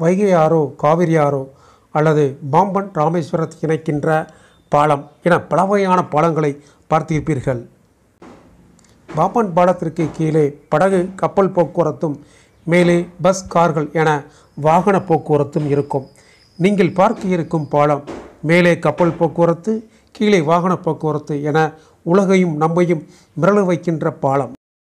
வைகை ஆறோ காவிரி ஆறோ அல்லது பாம்பன் ராமேஸ்வரத்தை இணைக்கின்ற பாலம் என பல வகையான பாலங்களை பார்த்திருப்பீர்கள் பாம்பன் பாலத்திற்கு கீழே படகு கப்பல் போக்குவரத்தும் மேலே பஸ் கார்கள் என வாகன போக்குவரத்தும் இருக்கும் நீங்கள் பார்க்க இருக்கும் பாலம் மேலே கப்பல் போக்குவரத்து கீழே வாகன போக்குவரத்து என உலகையும் நம்மையும் மிரள வைக்கின்ற பாலம்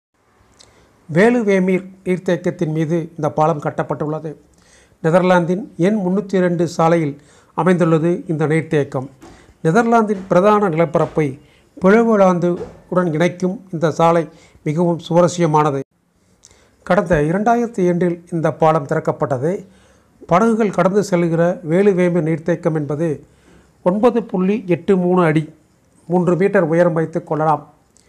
வேலுவேமீர் நீர்த்தேக்கத்தின் மீது இந்த பாலம் கட்டப்பட்டுள்ளது நெதர்லாந்தின் எண் முன்னூற்றி இரண்டு சாலையில் அமைந்துள்ளது இந்த நீர்த்தேக்கம் நெதர்லாந்தின் பிரதான நிலப்பரப்பை பிழவுலாந்து உடன் இணைக்கும் இந்த சாலை மிகவும் சுவாரஸ்யமானது கடந்த இரண்டாயிரத்தி இரண்டில் இந்த பாலம் திறக்கப்பட்டது படகுகள் கடந்து செல்கிற வேலுவேம்பு நீர்த்தேக்கம் என்பது ஒன்பது புள்ளி எட்டு மூணு அடி மூன்று மீட்டர் உயரம் வைத்து கொள்ளலாம்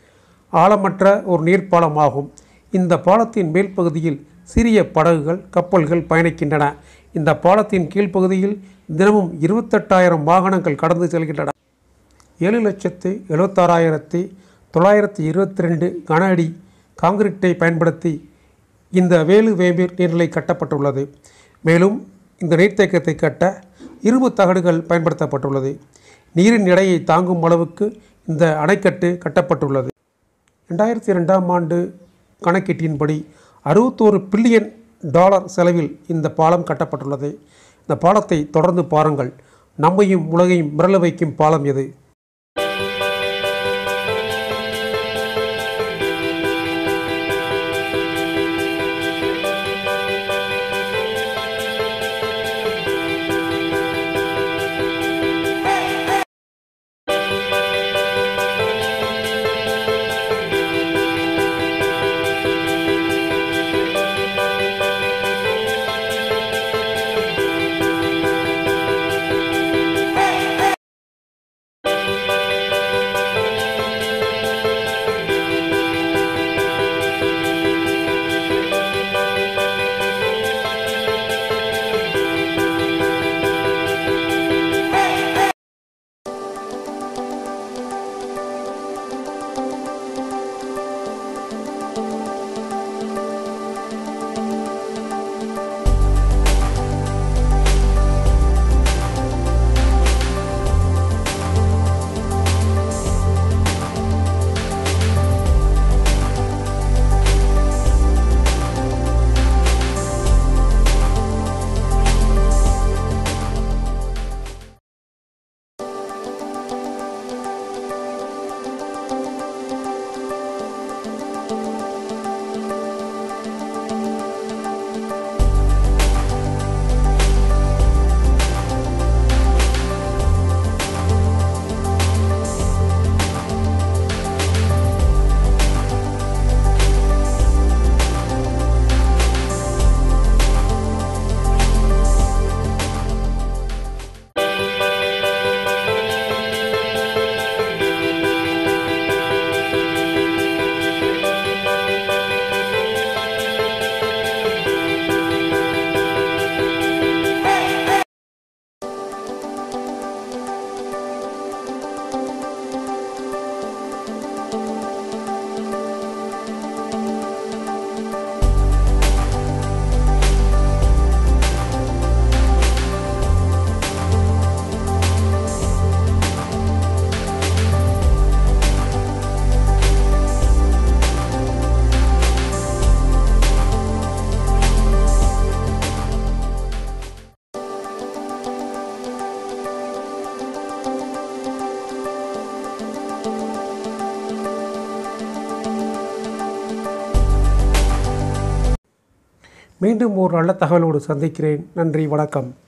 ஆழமற்ற ஒரு நீர்ப்பாலம் ஆகும் இந்த பாலத்தின் மேல் பகுதியில் சிறிய படகுகள் கப்பல்கள் பயணிக்கின்றன இந்த பாலத்தின் கீழ்ப்பகுதியில் தினமும் இருபத்தெட்டாயிரம் வாகனங்கள் கடந்து செல்கின்றன ஏழு லட்சத்து எழுபத்தாறாயிரத்தி தொள்ளாயிரத்தி இருபத்தி ரெண்டு கன அடி காங்கிரீட்டை பயன்படுத்தி இந்த வேலு வேம்பீர் நீர்நிலை கட்டப்பட்டுள்ளது மேலும் இந்த நீர்த்தேக்கத்தை கட்ட இரும்பு தகடுகள் பயன்படுத்தப்பட்டுள்ளது நீரின் எடையை தாங்கும் அளவுக்கு இந்த அணைக்கட்டு கட்டப்பட்டுள்ளது ரெண்டாயிரத்தி ரெண்டாம் ஆண்டு கணக்கீட்டின்படி அறுபத்தோரு பில்லியன் டாலர் செலவில் இந்த பாலம் கட்டப்பட்டுள்ளது இந்த பாலத்தை தொடர்ந்து பாருங்கள் நம்மையும் உலகையும் மிரள வைக்கும் பாலம் எது மீண்டும் ஒரு நல்ல தகவலோடு சந்திக்கிறேன் நன்றி வணக்கம்